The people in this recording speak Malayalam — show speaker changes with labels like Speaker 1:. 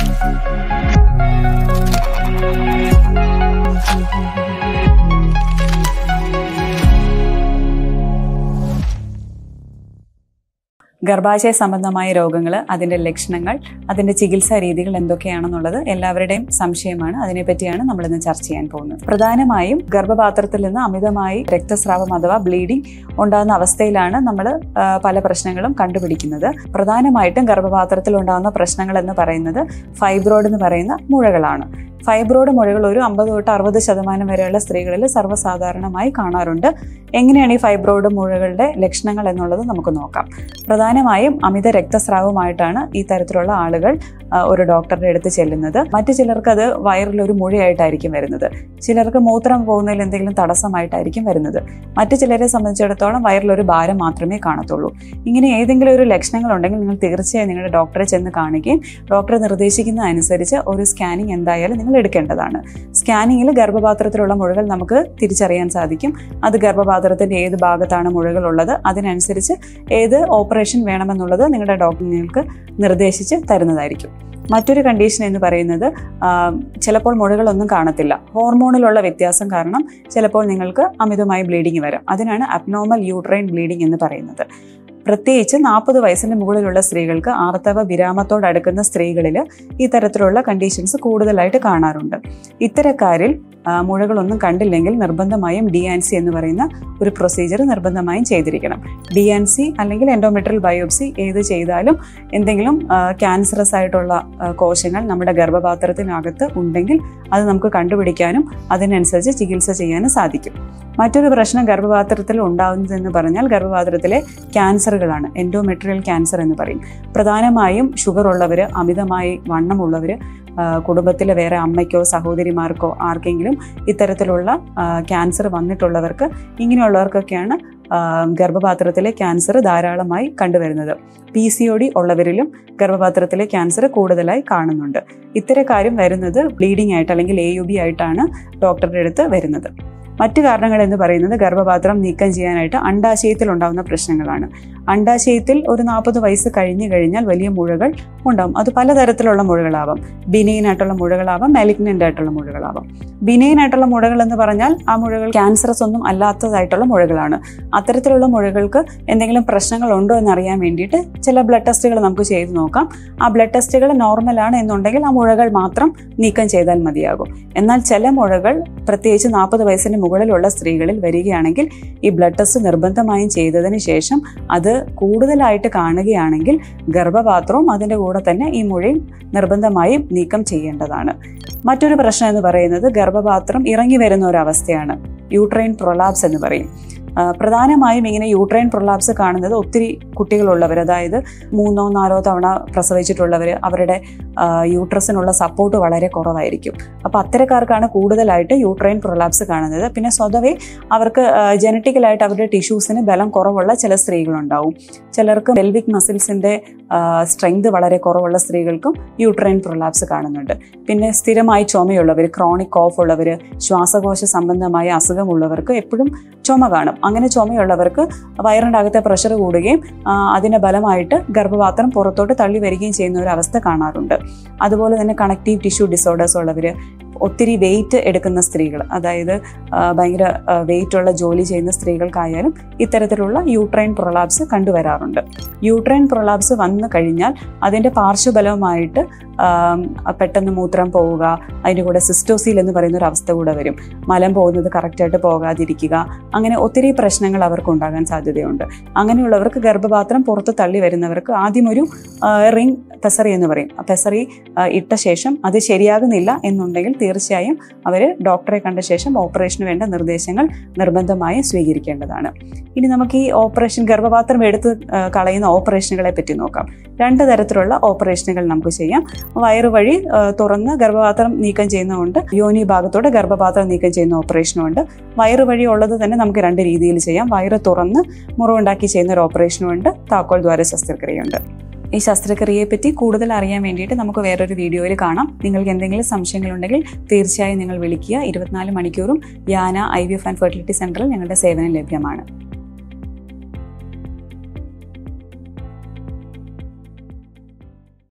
Speaker 1: ഗർഭാശയ സംബന്ധമായ രോഗങ്ങൾ അതിൻ്റെ ലക്ഷണങ്ങൾ അതിൻ്റെ ചികിത്സാ രീതികൾ എന്തൊക്കെയാണെന്നുള്ളത് എല്ലാവരുടെയും സംശയമാണ് അതിനെപ്പറ്റിയാണ് നമ്മളിന്ന് ചർച്ച ചെയ്യാൻ പോകുന്നത് പ്രധാനമായും ഗർഭപാത്രത്തിൽ നിന്ന് അമിതമായി രക്തസ്രാവം അഥവാ ബ്ലീഡിംഗ് ഉണ്ടാകുന്ന അവസ്ഥയിലാണ് നമ്മൾ പല പ്രശ്നങ്ങളും കണ്ടുപിടിക്കുന്നത് പ്രധാനമായിട്ടും ഗർഭപാത്രത്തിൽ ഉണ്ടാകുന്ന പ്രശ്നങ്ങൾ എന്ന് പറയുന്നത് ഫൈബ്രോയിഡ് എന്ന് പറയുന്ന മുഴകളാണ് ഫൈബ്രോയിഡ് മുഴകൾ ഒരു അമ്പത് തൊട്ട് അറുപത് ശതമാനം വരെയുള്ള സ്ത്രീകളിൽ സർവ്വസാധാരണമായി കാണാറുണ്ട് എങ്ങനെയാണ് ഈ ഫൈബ്രോയിഡ് മുഴകളുടെ ലക്ഷണങ്ങൾ എന്നുള്ളത് നമുക്ക് നോക്കാം പ്രധാനമായും അമിത രക്തസ്രാവമായിട്ടാണ് ഈ തരത്തിലുള്ള ആളുകൾ ആ, ഒരു ഡോക്ടറുടെ അടുത്ത് ചെല്ലുന്നത് മറ്റു ചിലർക്ക് അത് വയറിൽ ഒരു മുഴയായിട്ടായിരിക്കും വരുന്നത് ചിലർക്ക് മൂത്രം പോകുന്നതിൽ എന്തെങ്കിലും തടസ്സമായിട്ടായിരിക്കും വരുന്നത് മറ്റു ചിലരെ സംബന്ധിച്ചിടത്തോളം വയറിൽ ഒരു ഭാരം മാത്രമേ കാണത്തുള്ളൂ ഇങ്ങനെ ഏതെങ്കിലും ഒരു ലക്ഷണങ്ങൾ ഉണ്ടെങ്കിൽ നിങ്ങൾ തീർച്ചയായും നിങ്ങളുടെ ഡോക്ടറെ ചെന്ന് കാണുകയും ഡോക്ടർ നിർദ്ദേശിക്കുന്ന അനുസരിച്ച് ഒരു സ്കാനിങ് എന്തായാലും നിങ്ങൾ എടുക്കേണ്ടതാണ് സ്കാനിങ്ങിൽ ഗർഭപാത്രത്തിലുള്ള മുഴകൾ നമുക്ക് തിരിച്ചറിയാൻ സാധിക്കും അത് ഗർഭപാത്രത്തിന്റെ ഏത് ഭാഗത്താണ് മുഴകൾ ഉള്ളത് അതിനനുസരിച്ച് ഏത് ഓപ്പറേഷൻ വേണമെന്നുള്ളത് നിങ്ങളുടെ ഡോക്ടർ നിങ്ങൾക്ക് നിർദ്ദേശിച്ച് തരുന്നതായിരിക്കും മറ്റൊരു കണ്ടീഷൻ എന്ന് പറയുന്നത് ആ, ചിലപ്പോൾ മുഴകളൊന്നും കാണത്തില്ല ഹോർമോണിലുള്ള വ്യത്യാസം കാരണം ചിലപ്പോൾ നിങ്ങൾക്ക് അമിതമായി ബ്ലീഡിങ് വരാം അതിനാണ് അബ്നോർമൽ യൂട്രൈൻ ബ്ലീഡിംഗ് എന്ന് പറയുന്നത് പ്രത്യേകിച്ച് നാൽപ്പത് വയസ്സിന് മുകളിലുള്ള സ്ത്രീകൾക്ക് ആർത്തവ വിരാമത്തോടടുക്കുന്ന സ്ത്രീകളിൽ ഈ തരത്തിലുള്ള കണ്ടീഷൻസ് കൂടുതലായിട്ട് കാണാറുണ്ട് ഇത്തരക്കാരിൽ ആ, മുഴകളൊന്നും കണ്ടില്ലെങ്കിൽ നിർബന്ധമായും ഡി ആൻ സി എന്ന് പറയുന്ന ഒരു പ്രൊസീജിയർ നിർബന്ധമായും ചെയ്തിരിക്കണം ഡി ആൻ സി അല്ലെങ്കിൽ എൻഡോമെട്രൽ ബയോപ്സി ഏത് ചെയ്താലും എന്തെങ്കിലും ക്യാൻസറസ് ആയിട്ടുള്ള ആ, കോശങ്ങൾ നമ്മുടെ ഗർഭപാത്രത്തിനകത്ത് ഉണ്ടെങ്കിൽ അത് നമുക്ക് കണ്ടുപിടിക്കാനും അതിനനുസരിച്ച് ചികിത്സ ചെയ്യാനും സാധിക്കും മറ്റൊരു പ്രശ്നം ഗർഭപാത്രത്തിൽ ഉണ്ടാകുന്നതെന്ന് പറഞ്ഞാൽ ഗർഭപാത്രത്തിലെ ക്യാൻസറുകളാണ് എൻഡോമെട്രിയൽ ക്യാൻസർ എന്ന് പറയും പ്രധാനമായും ഷുഗർ ഉള്ളവർ അമിതമായി വണ്ണമുള്ളവർ കുടുംബത്തിലെ വേറെ അമ്മയ്ക്കോ സഹോദരിമാർക്കോ ആർക്കെങ്കിലും ഇത്തരത്തിലുള്ള ക്യാൻസർ വന്നിട്ടുള്ളവർക്ക് ഇങ്ങനെയുള്ളവർക്കൊക്കെയാണ് ആ, ഗർഭപാത്രത്തിലെ ക്യാൻസർ ധാരാളമായി കണ്ടുവരുന്നത് പി സി ഒ ഡി ഉള്ളവരിലും ഗർഭപാത്രത്തിലെ ക്യാൻസർ കൂടുതലായി കാണുന്നുണ്ട് ഇത്തരക്കാരും വരുന്നത് ബ്ലീഡിംഗ് ആയിട്ട് അല്ലെങ്കിൽ എ യു ബി ആയിട്ടാണ് ഡോക്ടറുടെ അടുത്ത് വരുന്നത് മറ്റു കാരണങ്ങൾ എന്ന് പറയുന്നത് ഗർഭപാത്രം നീക്കം ചെയ്യാനായിട്ട് അണ്ടാശയത്തിൽ ഉണ്ടാകുന്ന പ്രശ്നങ്ങളാണ് അണ്ടാശയത്തിൽ ഒരു നാൽപ്പത് വയസ്സ് കഴിഞ്ഞു കഴിഞ്ഞാൽ വലിയ മുഴകൾ ഉണ്ടാവും അത് പലതരത്തിലുള്ള മുഴകളാവാം ബിനെയിൻ ആയിട്ടുള്ള മുഴകളാവാം മാലിഗ്നൻ്റ് ആയിട്ടുള്ള മുഴകളാവാം ബിനെയിൻ ആയിട്ടുള്ള മുഴകൾ എന്ന് പറഞ്ഞാൽ ആ മുഴകൾ ക്യാൻസറസ് ഒന്നും അല്ലാത്തതായിട്ടുള്ള മുഴകളാണ് അത്തരത്തിലുള്ള മുഴകൾക്ക് എന്തെങ്കിലും പ്രശ്നങ്ങൾ ഉണ്ടോ എന്നറിയാൻ വേണ്ടിയിട്ട് ചില ബ്ലഡ് ടെസ്റ്റുകൾ നമുക്ക് ചെയ്ത് നോക്കാം ആ ബ്ലഡ് ടെസ്റ്റുകൾ നോർമലാണ് എന്നുണ്ടെങ്കിൽ ആ മുഴകൾ മാത്രം നീക്കം ചെയ്താൽ മതിയാകും എന്നാൽ ചില മുഴകൾ പ്രത്യേകിച്ച് നാൽപ്പത് വയസ്സിന് മുകളിലുള്ള സ്ത്രീകളിൽ വരികയാണെങ്കിൽ ഈ ബ്ലഡ് ടെസ്റ്റ് നിർബന്ധമായും ചെയ്തതിന് ശേഷം അത് കൂടുതലായിട്ട് കാണുകയാണെങ്കിൽ ഗർഭപാത്രവും അതിൻ്റെ കൂടെ തന്നെ ഈ മുഴയും നിർബന്ധമായും നീക്കം ചെയ്യേണ്ടതാണ് മറ്റൊരു പ്രശ്നം എന്ന് പറയുന്നത് ഗർഭപാത്രം ഇറങ്ങി വരുന്ന ഒരു അവസ്ഥയാണ് യൂട്രൈൻ പ്രൊലാപ്സ് എന്ന് പറയും ആ, പ്രധാനമായും ഇങ്ങനെ യൂട്രൈൻ പ്രൊലാപ്സ് കാണുന്നത് ഒത്തിരി കുട്ടികളുള്ളവർ അതായത് മൂന്നോ നാലോ തവണ പ്രസവിച്ചിട്ടുള്ളവർ അവരുടെ ആ, യൂട്രസിനുള്ള സപ്പോർട്ട് വളരെ കുറവായിരിക്കും അപ്പോൾ അത്തരക്കാർക്കാണ് കൂടുതലായിട്ട് യൂട്രൈൻ പ്രൊലാപ്സ് കാണുന്നത് പിന്നെ സ്വതവേ അവർക്ക് ജനറ്റിക്കലായിട്ട് അവരുടെ ടിഷ്യൂസിന് ബലം കുറവുള്ള ചില സ്ത്രീകളുണ്ടാവും ചിലർക്ക് പെൽവിക് മസിൽസിൻ്റെ സ്ട്രെങ്ത് വളരെ കുറവുള്ള സ്ത്രീകൾക്കും യൂട്രൈൻ പ്രൊലാപ്സ് കാണുന്നുണ്ട് പിന്നെ സ്ഥിരമായി ചുമയുള്ളവർ ക്രോണിക് കോഫ് ഉള്ളവർ ശ്വാസകോശ സംബന്ധമായ അസുഖമുള്ളവർക്ക് എപ്പോഴും ചുമ കാണും അങ്ങനെ ചുമയുള്ളവർക്ക് വയറിൻ്റെ അകത്തെ പ്രഷർ കൂടുകയും ആ, അതിൻ്റെ ബലമായിട്ട് ഗർഭപാത്രം പുറത്തോട്ട് തള്ളി വരികയും ചെയ്യുന്ന ഒരു അവസ്ഥ കാണാറുണ്ട് അതുപോലെ തന്നെ കണക്റ്റീവ് ടിഷ്യൂ ഡിസോർഡേഴ്സ് ഉള്ളവർ ഒത്തിരി വെയിറ്റ് എടുക്കുന്ന സ്ത്രീകൾ അതായത് ആ, ഭയങ്കര വെയിറ്റ് ഉള്ള ജോലി ചെയ്യുന്ന സ്ത്രീകൾക്കായാലും ഇത്തരത്തിലുള്ള യൂട്രൈൻ പ്രൊലാപ്സ് കണ്ടുവരാറുണ്ട് യൂട്രൈൻ പ്രൊലാപ്സ് വന്നു കഴിഞ്ഞാൽ അതിൻ്റെ പാർശ്വബലവുമായിട്ട് ആം, പെട്ടെന്ന് മൂത്രം പോവുക അതിൻ്റെ കൂടെ സിസ്റ്റോസീൽ എന്ന് പറയുന്ന ഒരു അവസ്ഥ കൂടെ വരും മലം പോകുന്നത് കറക്റ്റായിട്ട് പോകാതിരിക്കുക അങ്ങനെ ഒത്തിരി പ്രശ്നങ്ങൾ അവർക്ക് ഉണ്ടാകാൻ സാധ്യതയുണ്ട് അങ്ങനെയുള്ളവർക്ക് ഗർഭപാത്രം പുറത്ത് തള്ളി വരുന്നവർക്ക് ആദ്യം ഒരു റിംഗ് പെസറി എന്ന് പറയും ആ പെസറി ആ, ഇട്ട ശേഷം അത് ശരിയാകുന്നില്ല എന്നുണ്ടെങ്കിൽ തീർച്ചയായും അവർ ഡോക്ടറെ കണ്ട ശേഷം ഓപ്പറേഷന് വേണ്ട നിർദ്ദേശങ്ങൾ നിർബന്ധമായും സ്വീകരിക്കേണ്ടതാണ് ഇനി നമുക്ക് ഈ ഓപ്പറേഷൻ ഗർഭപാത്രം എടുത്ത് ആ, കളയുന്ന ഓപ്പറേഷനുകളെ പറ്റി നോക്കാം രണ്ട് തരത്തിലുള്ള ഓപ്പറേഷനുകൾ നമുക്ക് ചെയ്യാം വയറ് വഴി ആ, തുറന്ന് ഗർഭപാത്രം നീക്കം ചെയ്യുന്നതുകൊണ്ട് യോനി ഭാഗത്തോടെ ഗർഭപാത്രം നീക്കം ചെയ്യുന്ന ഓപ്പറേഷനുമുണ്ട് വയറ് വഴി ഉള്ളത് തന്നെ നമുക്ക് രണ്ട് രീതിയിൽ ചെയ്യാം വയറ് തുറന്ന് മുറിവുണ്ടാക്കി ചെയ്യുന്ന ഒരു ഓപ്പറേഷനുമുണ്ട് താക്കോൽ ദ്വാര ശസ്ത്രക്രിയയുണ്ട് ഈ ശസ്ത്രക്രിയയെ പറ്റി കൂടുതൽ അറിയാൻ വേണ്ടിയിട്ട് നമുക്ക് വേറൊരു വീഡിയോയിൽ കാണാം നിങ്ങൾക്ക് എന്തെങ്കിലും സംശയങ്ങളുണ്ടെങ്കിൽ തീർച്ചയായും നിങ്ങൾ വിളിക്കുക ഇരുപത്തിനാല് മണിക്കൂറും Yana I V F and fertility സെന്ററിൽ ഞങ്ങളുടെ സേവനം ലഭ്യമാണ്